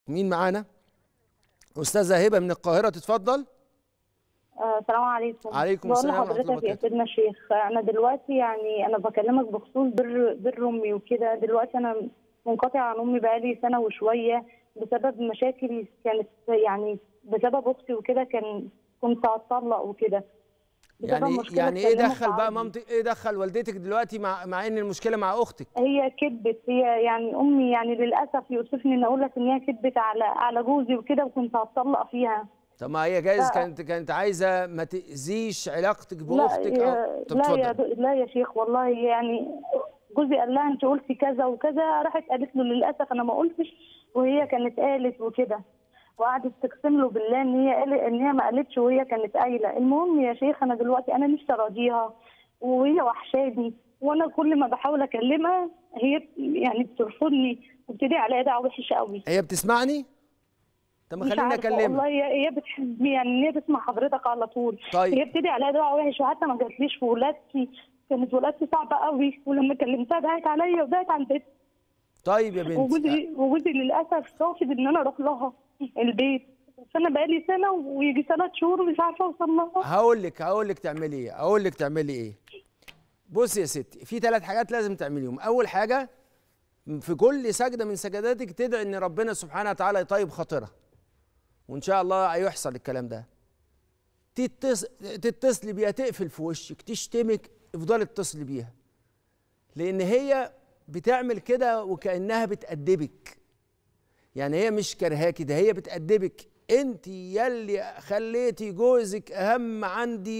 مين معانا استاذه هبه من القاهره تتفضل آه، السلام عليكم عليكم بقول السلام ورحمة الله لحضرتك يا وبركاته. سيدنا الشيخ انا دلوقتي يعني انا بكلمك بخصوص بر بر امي وكده دلوقتي انا منقطعه عن امي بقالي سنه وشويه بسبب مشاكل كانت يعني بسبب اختي وكده كان كنت هتطلق وكده بسبب يعني مشكلة يعني ايه اتكلمت دخل بقى عربي. مامتك ايه دخل والدتك دلوقتي مع مع ان المشكله مع اختك هي كذبت هي يعني امي يعني للاسف يوصفني ان اقول لك ان هي كذبت على على جوزي وكده وكنت هتطلق فيها طب ما هي جايز لا. كانت كانت عايزه ما تاذيش علاقتك لا باختك يا او طب لا يا اتفضل د- لا يا شيخ والله يعني جوزي قال لها انت قلتي كذا وكذا راحت قالت له للاسف انا ما قلتش وهي كانت قالت وكده وقعدت تقسم له بالله ان هي قال ان هي ما قالتش وهي كانت قايله المهم يا شيخ انا دلوقتي انا نفسي اراضيها وهي وحشاني وانا كل ما بحاول اكلمها هي يعني بترفضني وبتدعي عليا دعوه وحشه قوي هي بتسمعني طب ما مش خليني عارفة اكلمها والله هي هي بتحبني يعني ان هي تسمع حضرتك على طول طيب. هي بتدعي عليا دعوه وحش وحتى ما جاتليش في ولادتي كانت ولادتي صعبه قوي ولما كلمتها دعت عليا ودعت على البيت طيب يا بنتي وجوزي وجوزي للاسف رافض ان انا اروح لها البيت بس انا بقالي سنه ويجي ثلاث شهور مش عارفه اوصل لها هقول لك هقول لك تعملي ايه هقول لك تعملي ايه بصي يا ستي في ثلاث حاجات لازم تعمليهم اول حاجه في كل سجده من سجداتك تدعي ان ربنا سبحانه وتعالى يطيب خاطرها وان شاء الله هيحصل الكلام ده تتص... تتصلي بيها تقفل في وشك تشتمك افضلي اتصلي بيها لان هي بتعمل كده وكانها بتأدبك يعني هي مش كرهاكي ده هي بتأدبك انت يلي خليتي جوزك اهم عندي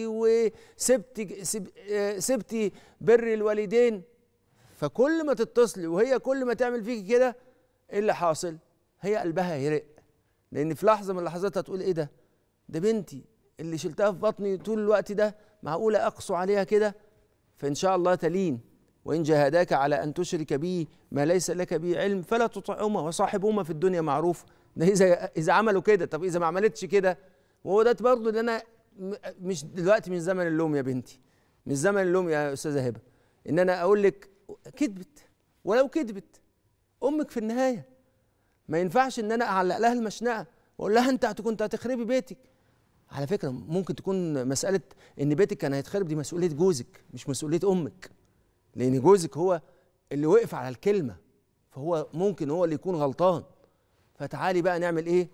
وسبتي سب- آه، سبتي بر الوالدين فكل ما تتصلي وهي كل ما تعمل فيكي كده ايه اللي حاصل هي قلبها هيرق لان في لحظه من اللحظات هتقول ايه ده ده بنتي اللي شلتها في بطني طول الوقت ده معقوله اقسو عليها كده فان شاء الله تلين وان جاهداك على ان تشرك بي ما ليس لك به علم فلا تطعهما وصاحبهما في الدنيا معروف ده اذا اذا عملوا كده طب اذا ما عملتش كده وهو ده برضه اللي انا م- مش دلوقتي مش زمن اللوم يا بنتي مش زمن اللوم يا استاذه هبه ان انا اقول لك كذبت ولو كذبت امك في النهايه ما ينفعش ان انا اعلق لها المشنقه واقول لها انت هت- كنت هتخربي بيتك على فكره ممكن تكون مساله ان بيتك كان هيتخرب دي مسؤوليه جوزك مش مسؤوليه امك لان جوزك هو اللي وقف على الكلمه فهو ممكن هو اللي يكون غلطان فتعالي بقى نعمل ايه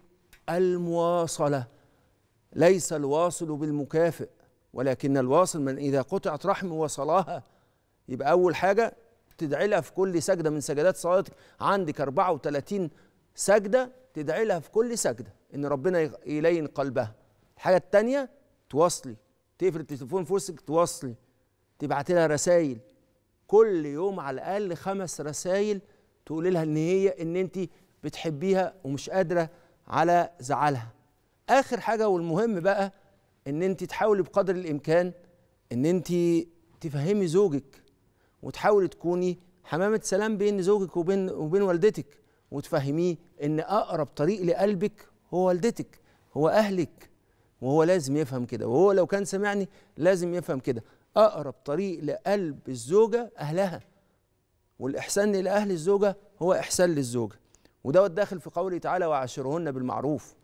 المواصله ليس الواصل بالمكافئ ولكن الواصل من اذا قطعت رحمه وصلاها يبقى اول حاجه تدعي لها في كل سجده من سجدات صلاتك عندك 34 سجده تدعي لها في كل سجده ان ربنا يغ- يلين قلبها الحاجه الثانيه تواصلي تقفل التليفون في وسطك تواصلي تبعتي لها رسائل كل يوم على الاقل خمس رسائل تقولي لها ان هي ان انت بتحبيها ومش قادره على زعلها اخر حاجه والمهم بقى ان انت تحاولي بقدر الامكان ان انت تفهمي زوجك وتحاولي تكوني حمامه سلام بين زوجك وبين وبين والدتك وتفهميه ان اقرب طريق لقلبك هو والدتك هو اهلك وهو لازم يفهم كده وهو لو كان سمعني لازم يفهم كده اقرب طريق لقلب الزوجه اهلها والاحسان الى اهل الزوجه هو احسان للزوجه ودوت داخل في قوله تعالى وعاشرهن بالمعروف